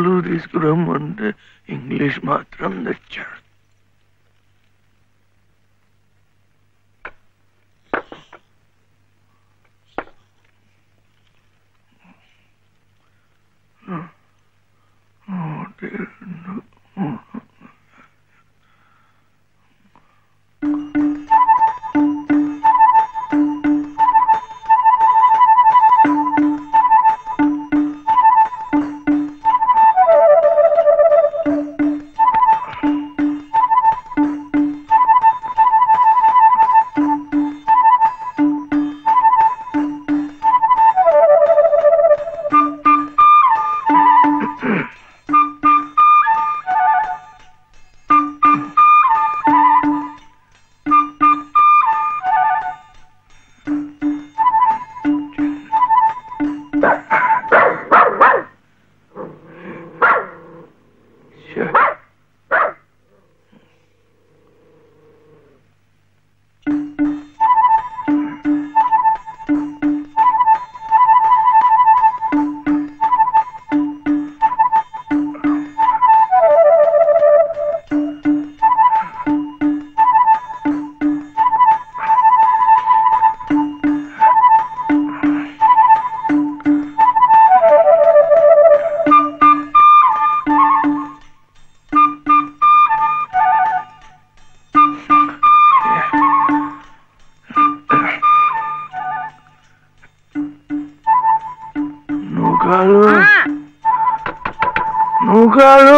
Telugu తీసుకురమ్మంటే English మాత్రం తెచ్చాడు ఒకటి, రెండు, మూడు. ఛే. నూకాలు నూకాలు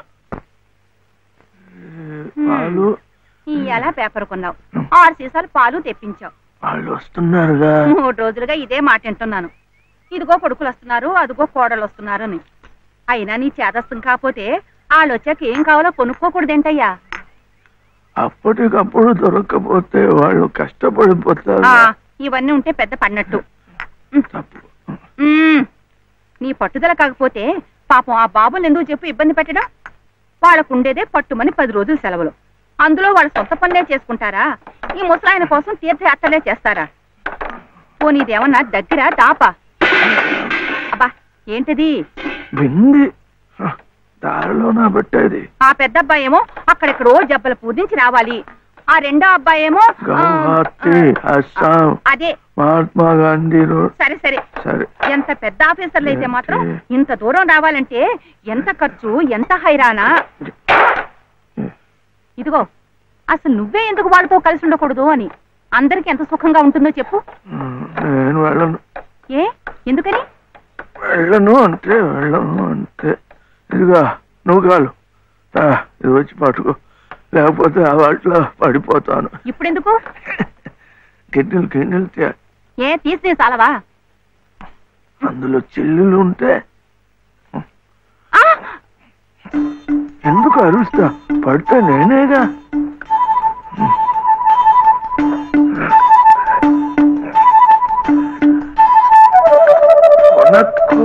ఏ, పాలు ఎలా పేపర్ కొన్నావు ఆరు సీసాలు పాలు తెప్పించావు వాళ్ళు వస్తున్నారుగా మూడు రోజులుగా ఇదే మాట వింటున్నాను ఇదిగో కొడుకులు వస్తున్నారు అదిగో కోడలు వస్తున్నారు అని అయినా నీ చేదస్తం కాకపోతే వాళ్ళు వచ్చాక ఏం కావాలో కొనుక్కోకూడదేంటయ్యా అప్పటికప్పుడు దొరకకపోతే వాళ్ళు కష్టపడిపోతారు ఆ, ఇవన్నీ ఉంటే పెద్ద పడినట్టు తప్పు ఉమ్, నీ పట్టుదల కాకపోతే పాపం ఆ బాబులు ఎందుకు చెప్పు ఇబ్బంది పెట్టడం వాళ్ళకు ఉండేదే పట్టుమని పది రోజులు సెలవులు అందులో వాళ్ళ సొంత పనులే చేసుకుంటారా ఈ ముసలాయన కోసం తీర్థయాత్రలే చేస్తారా పోనీ ఇదేమన్నా దగ్గర దాపా అబ్బా ఏంటిది వింది హ, దారిలోనా పెట్టేది ఆ పెద్ద అబ్బాయి ఏమో అక్కడెక్కడో జబ్బలు పూజించి రావాలి ఆ రెండో అబ్బాయి ఏమో ఆ, గౌహతి ఆ, అస్సాం అదే మహాత్మా గాంధీ రోడ్ సరే సరే సరే ఎంత పెద్ద ఆఫీసర్లు అయితే మాత్రం ఏంటి? ఇంత దూరం రావాలంటే ఎంత ఖర్చు ఎంత హైరానా ఇదిగో అసలు నువ్వే ఎందుకు వాళ్ళతో కలిసి ఉండకూడదు అని అందరికి ఎంత సుఖంగా ఉంటుందో చెప్పు నేను వెళ్ళను ఏ ఎందుకని వెళ్ళను అంటే వెళ్ళను అంతే ఇదిగా నువ్వు కాలు రా, ఇది వచ్చి పట్టుకో లేకపోతే ఆ వాటిలో పడిపోతాను ఇప్పుడెందుకు గిన్నెలు గిన్నెలు తే ఏ తీసి చాలవా అందులో చిల్లులు ఉంటే ఆ! ఎందుకు అరుస్తా పడితే నేనేగా కొనక్కు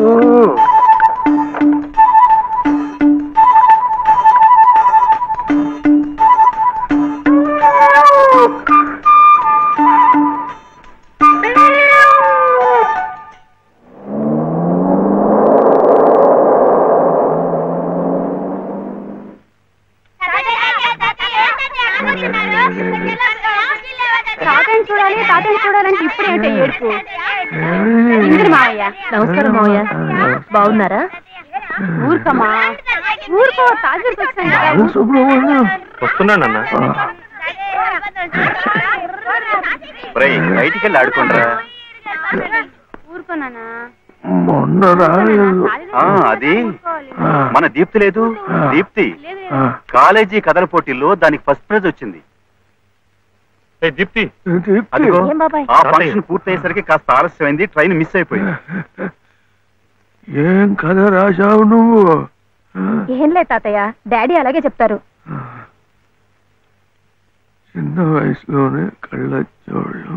తాతయ్యని చూడాలి తాతయ్యని చూడాలంటే ఇప్పుడేంటే ఏడుపు ఇందిరి మావయ్య నమస్కారం మావయ్య బాగున్నారా ఊరుకమ్మా ఊరుకో తాజరికి అవును సుబ్రహ్మణ్యం వస్తున్నానన్నా ఆ, బయటికి వెళ్ళి ఆడుకోండిరా ఊరుకోనా మొన్న రాలేదు ఆ, అది ఆ, మన దీప్తి లేదు దీప్తి ఆ, కాలేజీ కథల పోటీల్లో దానికి ఫస్ట్ ప్రైజ్ వచ్చింది దీప్తి దీప్తి. అదిగో ఏం బాబాయ్? ఆ ఫంక్షన్ పూర్తయ్యేసరికి కాస్త ఆలస్యమైంది ట్రైన్ మిస్ అయిపోయింది ఏం కథ రాశావు నువ్వు ఆ, ఏం లేదు తాతయ్య డాడీ అలాగే చెప్తారు చిన్న వయసులోనే కళ్ళజోళ్ళు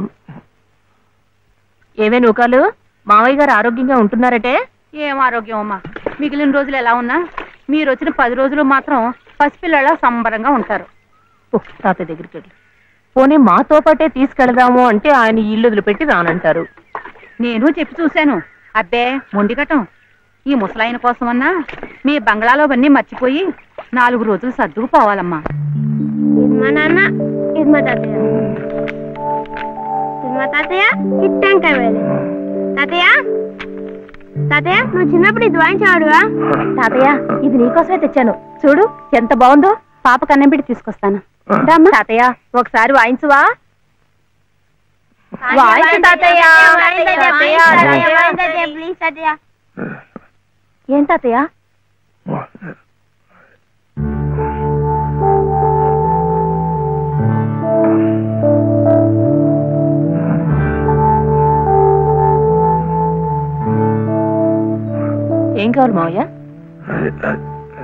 ఏమే నూకాలు మావయ్య గారు ఆరోగ్యంగా ఉంటున్నారటే ఏం ఆరోగ్యం అమ్మా మిగిలిన రోజులు ఎలా ఉన్నా మీరు వచ్చిన పది రోజులు మాత్రం పసిపిల్లల సంబరంగా ఉంటారు తాతయ్య దగ్గరికి వెళ్ళి పోనీ మాతో పాటే తీసుకెళదాము అంటే ఆయన ఈ ఇల్లు వదిలిపెట్టి రానంటారు నేను చెప్పి చూశాను అబ్బే మొండిగటం ఈ ముసలాయన కోసమన్నా మీ బంగ్లాలోవన్నీ మర్చిపోయి నాలుగు రోజులు సర్దుకుపోవాలమ్మా ఇది మా నాన్న ఇది మా తాతయ్య ఇది మా తాతయ్య ఇది టెంకాయ వేలు తాతయ్య తాతయ్య నువ్వు చిన్నప్పుడు ఇది వాయించేవాడుగా తాతయ్య ఇది నీకోసమే తెచ్చాను చూడు ఎంత బాగుందో పాప కన్నం పెట్టి తీసుకొస్తాను రామ్మా. తాతయ్య ఒకసారి వాయించువా వాయించు తాతయ్య ప్లీజ్ తాతయ్య ఏం తాతయ్య ఏం కావాలి మావయ్య అది అది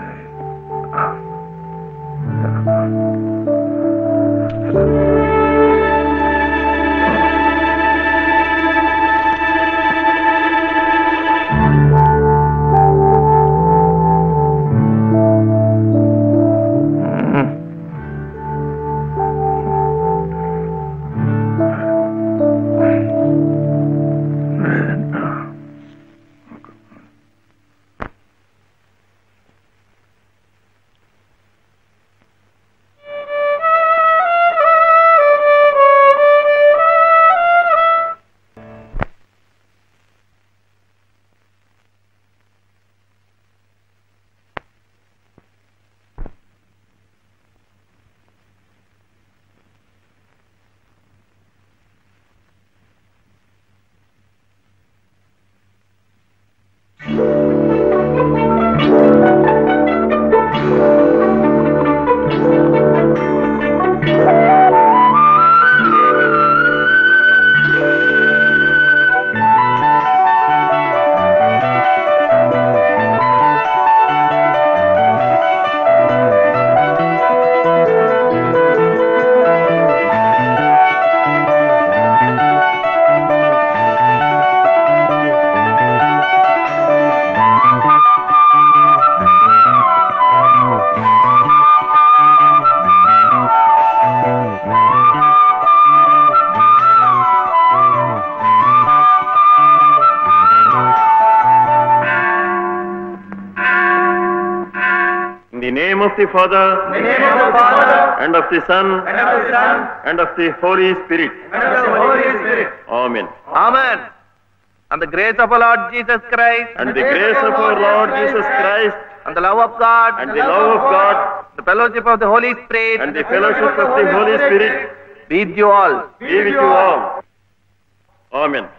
In the name of the Father, and of the Son, and of the Holy Spirit. Amen. Amen. And the grace of our Lord Jesus Christ And the grace of our Lord Jesus Christ, and the love of God and the love of God, the fellowship of the Holy Spirit and the fellowship of the Holy Spirit be with you all. be with you all. Amen.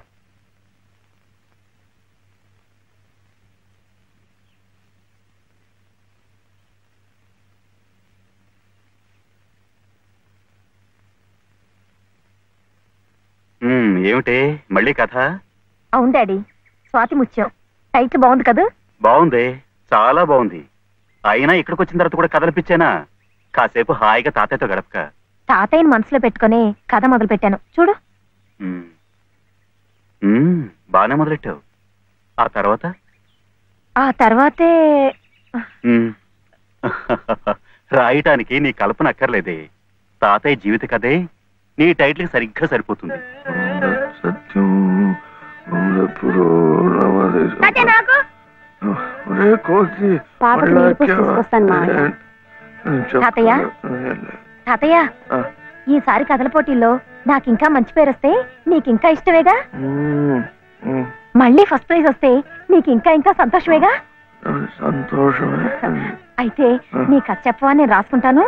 ఉమ్, ఏమిటే మళ్ళీ కథ అవును daddy Swathi ముత్యం title బాగుంది కదా బాగుంది చాలా బాగుంది అయినా ఇక్కడికి వచ్చిన తర్వాత కూడా కథలపిచ్చానా కాసేపు హాయిగా తాతయ్యతో గడపక తాతయ్యని మనసులో పెట్టుకొని కథ మొదలు పెట్టాను చూడు ఉమ్. ఉమ్, బాగానే మొదలెట్టావు ఆ తర్వాత ఆ తర్వాతే ఉమ్. రాయటానికి నీ కల్పన అక్కర్లేదే తాతయ్య జీవిత కథే నీ టైటిల్కి సరిగ్గా సరిపోతుంది సత్యం ఎప్పుడు తాతయ్య నాకు ఒరే కోసి పాపకు నీళ్ళు పోసి తీసుకొస్తాను, మావయ్య. తాతయ్య? తాతయ్య ఈసారి కథల పోటీల్లో నాకింకా మంచి పేరు వస్తే నీకింకా ఇష్టమేగా మళ్ళీ ఫస్ట్ ప్రైజ్ వస్తే నీకు ఇంకా ఇంకా సంతోషమేగా సంతోషమే అయితే నీ కథ చెప్పవా నేను రాసుకుంటాను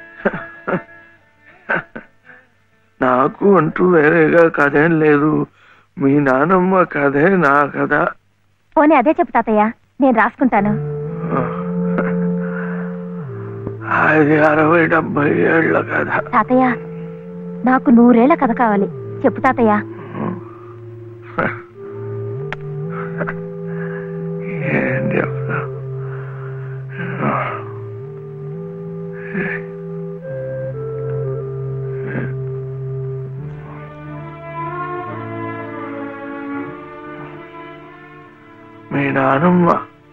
నాకు అంటూ వేరేగా కథేం లేదు మీ నానమ్మ కథే నా కథ పోనీ అదే చెప్పు తాతయ్య నేను రాసుకుంటాను అది అరవై డెబ్బై ఏళ్ల కథ తాతయ్య నాకు నూరేళ్ల కథ కావాలి చెప్పు తాతయ్య ఏం చెప్తా మీ నానమ్మ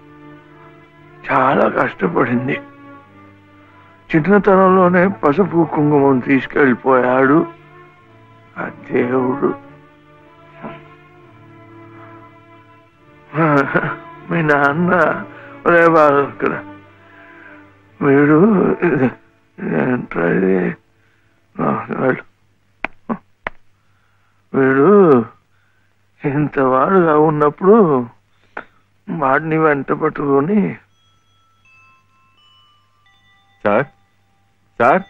చాలా కష్టపడింది చిన్నతనంలోనే పసుపు కుంకుమం తీసుకెళ్ళిపోయాడు ఆ దేవుడు మీ నాన్న ఒరే బాబు ఇక్కడ వీడు ఇది ఏంట్రా ఇది ఆ, వెళ్ళు. వీడు ఇంత వాడుగా ఉన్నప్పుడు వాడిని వెంట పట్టుకొని సార్ సార్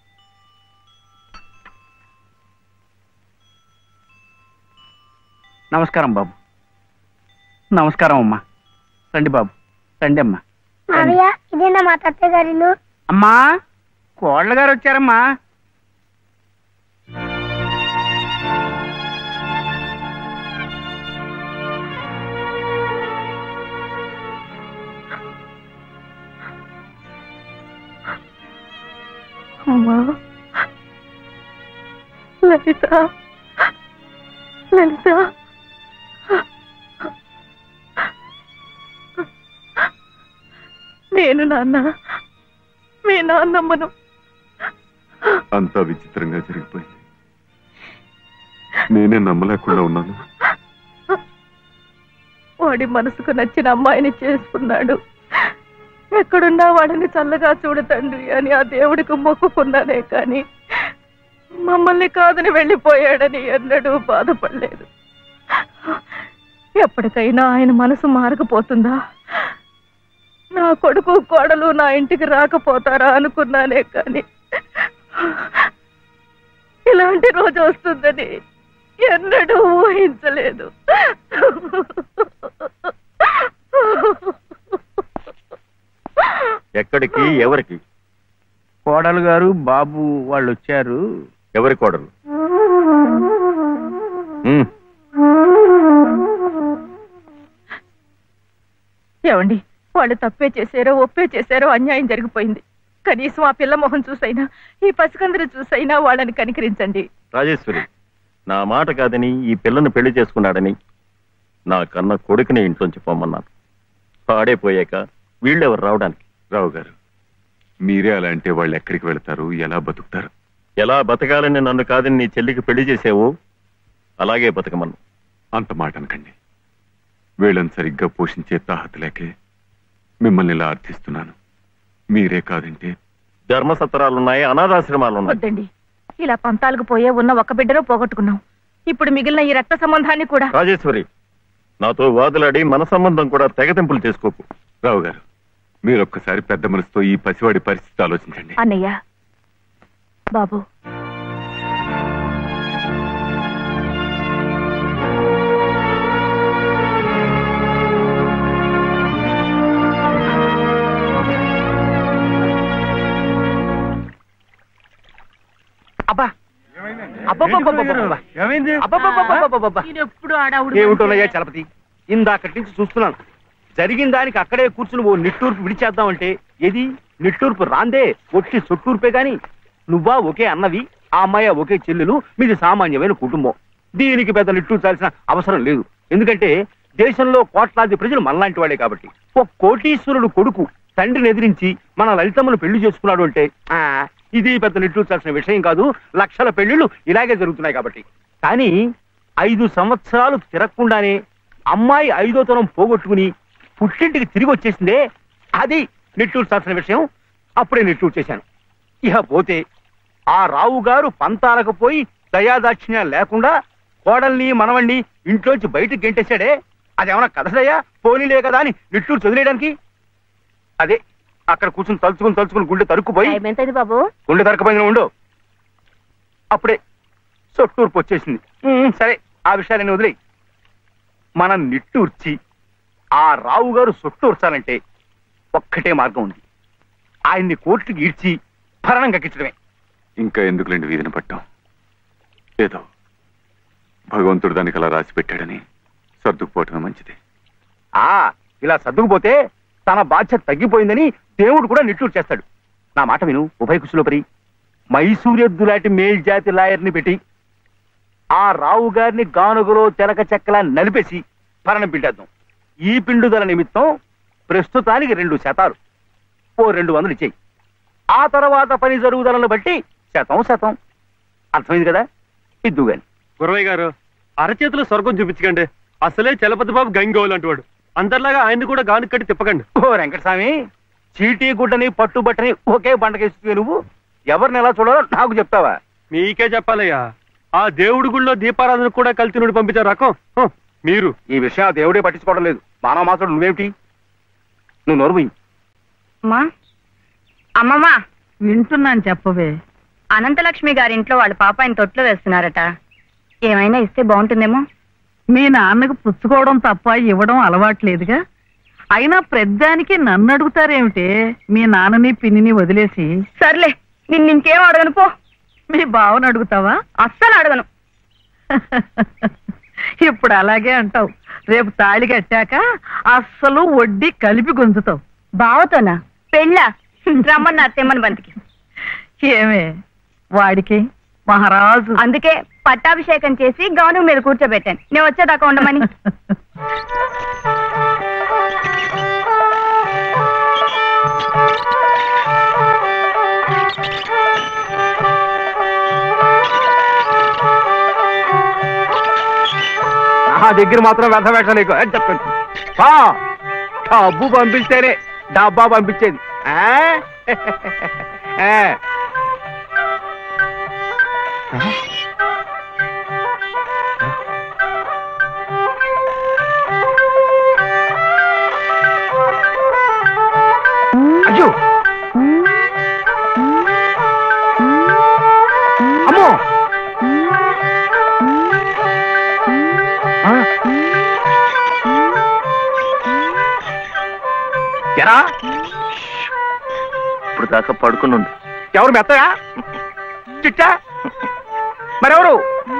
నమస్కారం బాబు నమస్కారం అమ్మా రండి బాబు రండి అమ్మా మావయ్య ఇదేనా మా తాతయ్య గారి ఇల్లు అమ్మా కోళ్ళ గారు వచ్చారమ్మా అమ్మా లలిత లలిత నేను నాన్న మీ నాన్నమ్మను అంతా విచిత్రంగా జరిగిపోయింది నేనే నమ్మలేకుండా ఉన్నాను వాడి మనసుకు నచ్చిన అమ్మాయిని చేసుకున్నాడు ఎక్కడున్నా వాడిని చల్లగా చూడు తండ్రి అని ఆ దేవుడికి మొక్కుకున్నానే కానీ మమ్మల్ని కాదని వెళ్ళిపోయాడని ఎన్నడూ బాధపడలేదు ఎప్పటికైనా ఆయన మనసు మారకపోతుందా నా కొడుకు కోడలు నా ఇంటికి రాకపోతారా అనుకున్నానే కానీ ఇలాంటి రోజు వస్తుందని ఎన్నడూ ఊహించలేదు ఎక్కడికి ఎవరికి కోడలు గారు బాబు వాళ్ళు వచ్చారు ఎవరి కోడలు ఉమ్, ఏమండి వాళ్ళు తప్పే చేశారో ఒప్పే చేశారో అన్యాయం జరిగిపోయింది కనీసం ఆ పిల్ల మొహం చూసైనా ఈ పసికందరు చూసైనా వాళ్ళని కనికరించండి రాజేశ్వరి నా మాట కాదని ఈ పిల్లను పెళ్లి చేసుకున్నాడని నా కన్న కొడుకుని ఇంట్లోంచి పొమ్మన్నాను పాడైపోయాక వీళ్ళెవరు రావడానికి రావు గారు మీరే అలా అంటే వాళ్ళు ఎక్కడికి వెళ్తారు ఎలా బతుకుతారు ఎలా బతకాలని నన్ను కాదని నీ చెల్లికి పెళ్లి చేసావో అలాగే బతకమన్ను అంత మాట అనకండి వీళ్ళని సరిగ్గా పోషించే తాహత లేకే మిమ్మల్ని ఇలా అర్థిస్తున్నాను మీరే కాదంటే ధర్మసత్రాలున్నాయి అనాథాశ్రమాలున్నాయి వద్దండి ఇలా పంతాలకు పోయే ఉన్న ఒక బిడ్డను పోగొట్టుకున్నాం ఇప్పుడు మిగిలిన ఈ రక్త సంబంధాన్ని కూడా రాజేశ్వరి నాతో వాదులాడి మన సంబంధం కూడా తెగతింపులు చేసుకోకు రావు గారు మీరు ఒక్కసారి పెద్ద మనసుతో ఈ పసివాడి పరిస్థితి ఆలోచించండి అన్నయ్య బాబు అబ్బా అబ్బబ్బబ్బబ్బబ్బబ్బ. అబ్బబ్బబ్బబ్బబ్బబ్బ. ఎప్పుడు ఆడావుడు ఏమిటోనయ్యా చలపతి ఇందాకటి నుంచి చూస్తున్నాను జరిగిన దానికి అక్కడే కూర్చుని ఓ నిట్టూర్పు విడిచేద్దామంటే ఏది నిట్టూర్పు రాందే ఒట్టి సొట్టూర్పే గాని నువ్వా ఒకే అన్నవి ఆ అమ్మాయి ఒకే చెల్లెలు మీది సామాన్యమైన కుటుంబం దీనికి పెద్ద నిట్టూర్చాల్సిన అవసరం లేదు ఎందుకంటే దేశంలో కోట్లాది ప్రజలు మనలాంటి వాడే కాబట్టి ఒక కోటీశ్వరుడు కొడుకు తండ్రిని ఎదిరించి మన లలితమ్మను పెళ్లి చేసుకున్నాడు అంటే ఆ, ఇది పెద్ద నిట్టూర్చాల్సిన విషయం కాదు లక్షల పెళ్లిళ్ళు ఇలాగే జరుగుతున్నాయి కాబట్టి కానీ ఐదు సంవత్సరాలు తిరగకుండానే అమ్మాయి ఐదో తరం పోగొట్టుకుని పుట్టింటికి తిరిగి వచ్చేసిందే అది నిట్టూర్చాల్సిన విషయం అప్పుడే నిట్టూరు చేశాను ఇహ పోతే ఆ రావు గారు పంతాలకు పోయి దయాదాక్షిణ్యం లేకుండా కోడల్ని మనవణ్ణి ఇంట్లోంచి బయటకు గెంటేశాడే అదేమన్నా కదదయ్యా పోనీలే కదా అని నిట్టూరు చదివేయడానికి అదే అక్కడ కూర్చుని తలుచుకుని తలుచుకుని గుండె తరుక్కుపోయి ఎంతైంది బాబు గుండె తరకపోయిన ఉండు అప్పుడే సొట్టూర్పు వచ్చేసింది ఉమ్, సరే ఆ విషయాన్ని వదిలే మనం నిట్టూర్చి ఆ రావు గారు సొట్టూర్చాలంటే ఒక్కటే మార్గం ఉంది ఆయన్ని కోర్టుకి ఈడ్చి భరణం కక్కించడమే ఇంకా ఎందుకులేండి వీధిని పట్టాం ఏదో భగవంతుడు దానికి అలా రాసి పెట్టాడని సర్దుకుపోవటమే మంచిది ఆ ఇలా సర్దుకుపోతే తన బాధ్యత తగ్గిపోయిందని దేవుడు కూడా నిట్టూరు చేస్తాడు నా మాట విను ఉభయ కుశలోపరి మైసూరెద్దు లాంటి మేల్జాతి లాయర్ని పెట్టి ఆ రావు గారిని గానుగలో తెరక చెక్కలా నలిపేసి భరణం పిండేద్దాం ఈ పిండుదల నిమిత్తం ప్రస్తుతానికి రెండు శతాలు ఓ రెండు వందలు ఇచ్చేయి ఆ తర్వాత పని జరుగుదలను బట్టి శతం శతం అర్థమైంది కదా ఇద్దు గాని గురవయ్య గారు అరచేతిలో స్వర్గం చూపించకండి అసలే చలపతి బాబు గంగోలు అంటువాడు అందరిలాగా ఆయన్ని కూడా గాను కట్టి తిప్పకండి ఓ వెంకటస్వామి చీటీ గుడ్డని పట్టుబట్టని ఒకే పంటకేస్తుంది నువ్వు ఎవరిని ఎలా చూడాలో నాకు చెప్తావా మీకే చెప్పాలయ్యా ఆ దేవుడి గుళ్ళో దీపారాధన కూడా కలిసి నుండి పంపించారు రకం హ, మీరు ఈ విషయం ఆ దేవుడే పట్టించుకోవడం లేదు మానవ మాత్రం నువ్వేమిటి నువ్వు నోరు మూయి. అమ్మా అమ్మమ్మా వింటున్నాను చెప్పవే అనంతలక్ష్మి గారింట్లో వాళ్ళ పాప ఆయన తొట్లో వేస్తున్నారట ఏమైనా ఇస్తే బాగుంటుందేమో మీ నాన్నకు పుచ్చుకోవడం తప్ప ఇవ్వడం అలవాట్లేదుగా అయినా ప్రద్దానికి నన్ను అడుగుతారేమిటే మీ నాన్నని పిన్నిని వదిలేసి సర్లే నిన్ను ఇంకేం అడగను పో మీ బావను అడుగుతావా అస్సలు అడగను ఇప్పుడు అలాగే అంటావు రేపు తాళి కట్టాక అస్సలు వడ్డీ కలిపి గుంజుతావు బావతోనా పెళ్ళా రమ్మన్న తెమ్మని బంతికి ఏమే వాడికి మహారాజు అందుకే పట్టాభిషేకం చేసి గౌను మీద కూర్చోబెట్టాను నేను వచ్చేదాకా ఉండమని నా దగ్గర మాత్రం వ్యర్థ వేషం నీకు అని చెప్పండి పా, డబ్బు పంపిస్తేనే డబ్బా పంపించేది ఆ? ఆ. అయ్యో అమ్మో ఆ? ఎరా ఇప్పుడు దాకా పడుకుని ఉంది ఎవరు మెత్తయా చిట్టా మరెవరు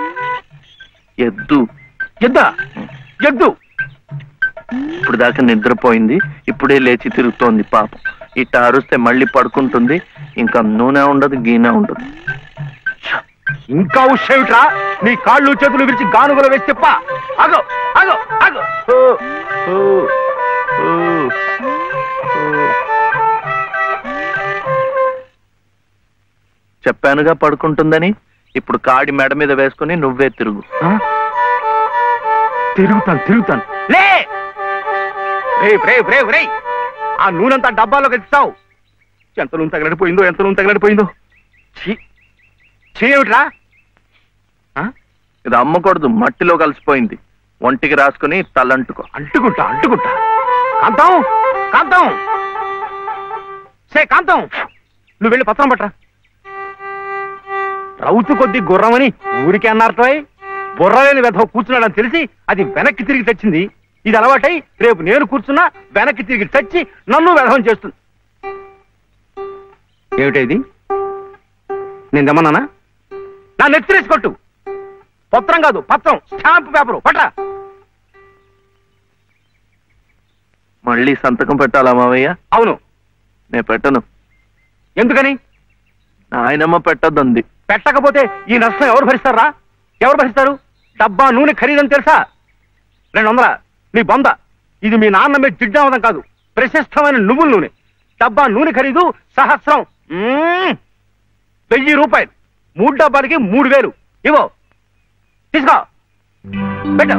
ఎద్దు ఎద్దా ఎద్దు ఇప్పుడు దాకా నిద్రపోయింది ఇప్పుడే లేచి తిరుగుతోంది పాపం ఇట్ట అరుస్తే మళ్ళీ పడుకుంటుంది ఇంకా నూనె ఉండదు గీనె ఉండదు ఇంకా ఉషేమిట్రా నీ కాళ్ళు చేతులు విరిచి గానుగల వేసి చెప్ప అగో అగో అగో ఓ, ఓ, ఓ, ఓ. చెప్పానుగా పడుకుంటుందని ఇప్పుడు కాడి మెడ మీద వేసుకుని నువ్వే తిరుగు ఆ? తిరుగుతాను తిరుగుతాను లే రే రే రే రే ఆ నూనెంతా డబ్బాలో ఇస్తావు ఎంత నూనె తగలడిపోయిందో ఎంత నూనె తగలడిపోయిందో ఛీ ఛీ ఏమిట్రా ఆ? ఇది అమ్మకూడదు మట్టిలో కలిసిపోయింది ఒంటికి రాసుకుని తలంటుకో అంటుకుంటా అంటుకుంటా కాంతం కాంతం సే కాంతం నువ్వు వెళ్ళి పత్రం పట్రా రౌతు కొద్ది గుర్రమని ఊరికే అన్నారటోయ్ బుర్రలేని వెధవ కూర్చున్నాడని తెలిసి అది వెనక్కి తిరిగి తెచ్చింది ఇది అలవాటై రేపు నేను కూర్చున్నా వెనక్కి తిరిగి తెచ్చి నన్ను వెధవం చేస్తుంది ఏమిటా ఇది నేను తెమ్మన్నానా నా నెత్తిరేసి కొట్టు పత్రం కాదు పత్రం స్టాంప్ పేపరు పట్రా మళ్ళీ సంతకం పెట్టాలా మావయ్య అవును నేను పెట్టను ఎందుకని నాయనమ్మ పెట్టద్దంది పెట్టకపోతే ఈ నష్టం ఎవరు భరిస్తారా ఎవరు భరిస్తారు డబ్బా నూనె ఖరీదని తెలుసా రెండు వందల నీ బొంద ఇది మీ నాన్న మీద జిడ్డావదం కాదు ప్రశస్తమైన నువ్వుల నూనె డబ్బా నూనె ఖరీదు సహస్రం మ్మ్. వెయ్యి రూపాయలు మూడు డబ్బాలకి మూడు వేలు ఇవో తీసుకో పెట్టు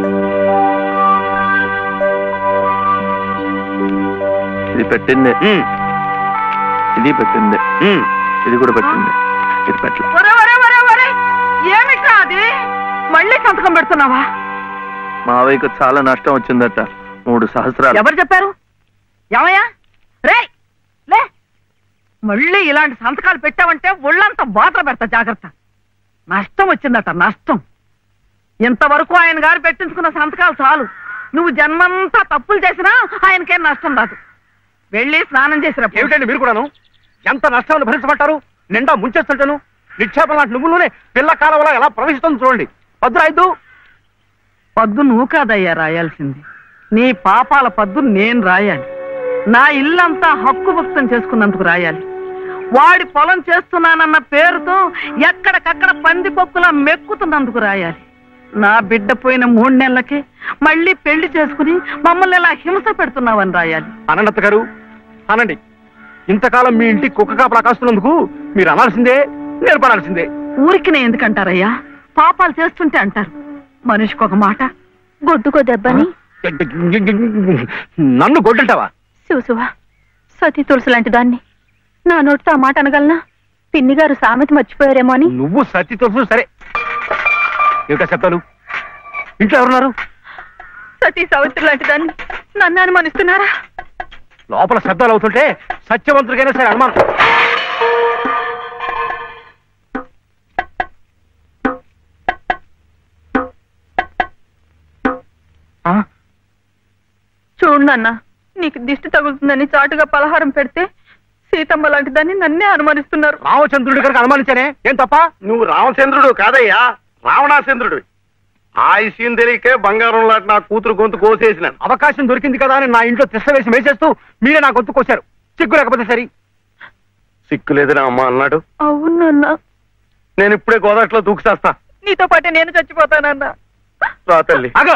ఇది పెట్టిందే మ్మ్. ఇది పెట్టిందే మ్మ్. ఇది కూడా పెట్టింది ఇది పెట్టలే ఒరే ఒరే ఒరే ఒరే ఏమిట్రా అది మళ్ళీ సంతకం పెడుతున్నావా మావయ్యకు చాలా నష్టం వచ్చిందట మూడు సహస్రాలు ఎవరు చెప్పారు ఏమయ్యా రే లే మళ్ళీ ఇలాంటి సంతకాలు పెట్టావంటే ఒళ్ళంతా బాధలు పెడతా జాగ్రత్త నష్టం వచ్చిందట నష్టం ఇంతవరకు ఆయన గారు పెట్టించుకున్న సంతకాలు చాలు నువ్వు జన్మంతా తప్పులు చేసినా ఆయనకేం నష్టం రాదు వెళ్ళి స్నానం చేసినప్పుడు ఏమిటండి మీరు కూడాను ఎంత నష్టాన్ని భరించమంటారు నిండా ముంచేస్తుంటాను నిక్షేపం లాంటి నువ్వులోనే పిల్ల కాలంలో ఎలా ప్రవహిస్తుంది చూడండి వద్దు రాయద్దు పద్దు నువ్వు కాదయ్యా రాయాల్సింది నీ పాపాల పద్దు నేను రాయాలి నా ఇల్లంతా హక్కు భక్తం చేసుకున్నందుకు రాయాలి వాడి పొలం చేస్తున్నానన్న పేరుతో ఎక్కడికక్కడ పందికొక్కులా మెక్కుతున్నందుకు రాయాలి నా బిడ్డ పోయిన మూడు నెలలకే మళ్ళీ పెళ్లి చేసుకుని మమ్మల్ని ఇలా హింస పెడుతున్నావని రాయాలి అనంత గారు అనండి ఇంతకాలం మీ ఇంటి కుక్క కాపలా కాస్తున్నందుకు మీరు అనాల్సిందే నేర్పడాల్సిందే ఊరికినే ఎందుకంటారయ్యా పాపాలు చేస్తుంటే అంటారు మనిషికి ఒక మాట గొడ్డుకో దెబ్బని నన్ను గొడ్డంటావా శివశివ సతీ తులసి లాంటి దాన్ని నా నోటితో ఆ మాట అనగలనా పిన్ని గారు సామెత మర్చిపోయారేమో అని నువ్వు సత్తి తెలుసు సరే ఏమిటా శబ్దాలు ఇంట్లో ఎవరున్నారు సతీ సావిత్రి లాంటి దాన్ని నన్ను అనుమానిస్తున్నారా లోపల శబ్దాలు అవుతుంటే సత్యవంతుడికైనా సరే అనుమానం ఆ? చూడు నాన్న నీకు దిష్టి తగులుతుందని చాటుగా పలహారం పెడితే సీతమ్మ లాంటి దాన్ని నన్నే అనుమానిస్తున్నారు రామచంద్రుడి గారికి అనుమానించానే ఏం తప్ప నువ్వు రామచంద్రుడు కాదయ్యా రావణాచంద్రుడు ఆ విషయం తెలియకే బంగారం లాంటి నా కూతురు గొంతు కోసేసినాను అవకాశం దొరికింది కదా అని నా ఇంట్లో తిష్ట వేసి మేసేస్తూ మీరే నా గొంతు కోశారు సిగ్గు లేకపోతే సరి సిక్కు లేదని అమ్మ అన్నాడు అవును నాన్న నేను ఇప్పుడే గోదాట్లో దూకుసేస్తా నీతో పాటే నేను చచ్చిపోతానన్నా రా తల్లి అగో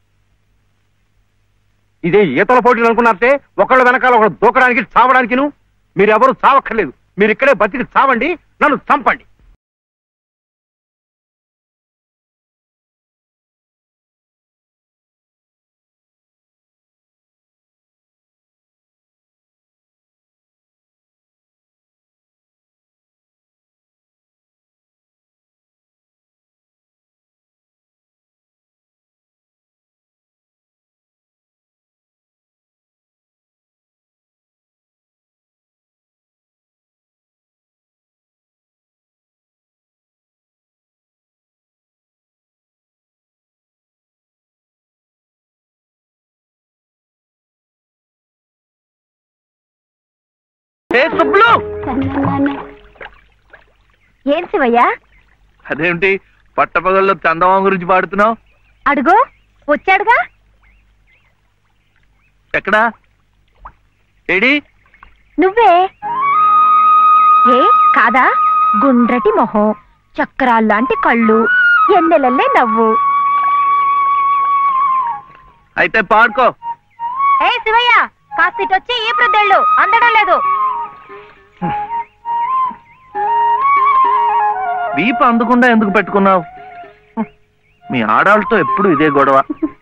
ఇదే ఈతల పోటీలు అనుకున్నారంటే ఒకళ్ళ వెనకాల ఒకళ్ళు దూకడానికి చావడానికి మీరెవరు చావక్కర్లేదు మీరు ఇక్కడే బతికి చావండి నన్ను చంపండి ఏం శివయ్య అదేమిటి పట్టపగల్లో చందమామ గురించి పాడుతున్నావు అడుగు వచ్చాడుగా ఎక్కడా ఏడి నువ్వే ఏ కాదా గుండ్రటి మొహం చక్రాల్లాంటి కళ్ళు ఎన్నెలల్లే నవ్వు అయితే పాడుకో ఏ శివయ్య కాస్త ఇటొచ్చి ఈ ప్రద్దెళ్ళు అందడం లేదు వీపు అందకుండా ఎందుకు పెట్టుకున్నావు మీ ఆడాళ్ళతో ఎప్పుడు ఇదే గొడవ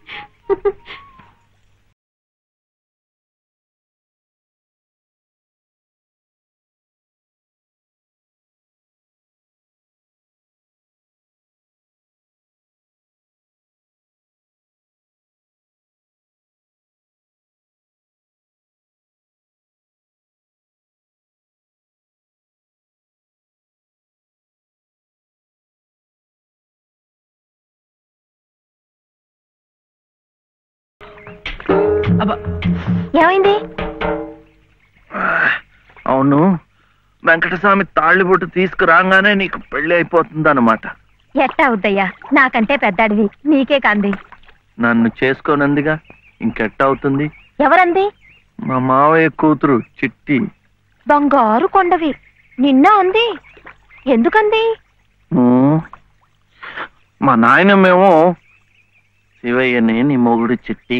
ఏమైంది అవును వెంకటస్వామి తాళ్ళిబొట్టు తీసుకురాగానే నీకు పెళ్లి అయిపోతుంది అనమాట ఎట్టా అవుద్దయ్యా నాకంటే పెద్దాడివి నీకే కాంది నన్ను చేసుకోనందిగా ఇంకెట్ట అవుతుంది ఎవరంది మా మావయ్య కూతురు చిట్టి బంగారు కొండవి నిన్న అంది ఎందుకంది ఊ, మా నాయనమేమో శివయ్యని నీ మొగుడు చిట్టి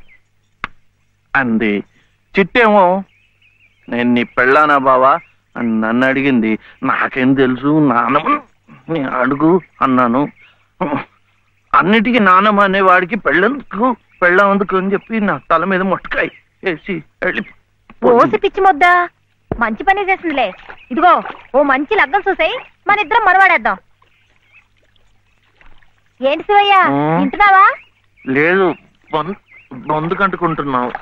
అంది చిట్టేమో నేను నీ పెళ్ళానా బావా అని నన్ను అడిగింది నాకేం తెలుసు నానమ్మ నీ అడుగు అన్నాను అన్నిటికీ నానమ్మ అనేవాడికి పెళ్ళందుకు పెళ్ళందుకు అని చెప్పి నా తల మీద మొట్టకాయ వేసి వెళ్ళి పోసి పిచ్చి ముద్ద మంచి పని చేసిందిలే ఇదిగో ఓ మంచి లగ్గం చూసాయి మన ఇద్దరం మరవాడేద్దాం ఏంటి శివయ్య ఆ. వింటున్నావా లేదు బొందు బొందు కంటుకుంటున్నావు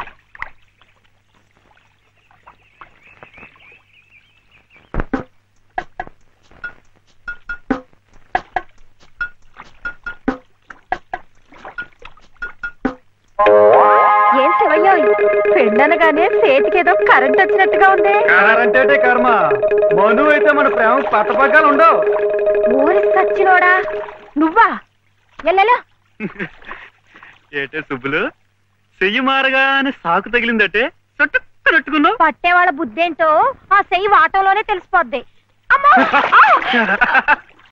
ఏం శివయ్య పెళ్ళనగానే చేతికేదో కరెంట్ వచ్చినట్టుగా ఉంది అంటే కర్మ మను అయితే మన ప్రేమ పట్ట పగ్గాలు ఉండవు ఊరి సచ్చినోడా నువ్వా ఎల్లెలా ఏటే సుబ్బులు చెయ్యి మారగానే సాకు తగిలిందటే చుట్టుకున్నట్టుకున్నావు పట్టేవాళ్ళ బుద్ధేంటో ఆ సెయ్యి వాటంలోనే తెలిసిపోద్ది అమ్మో! ఆ!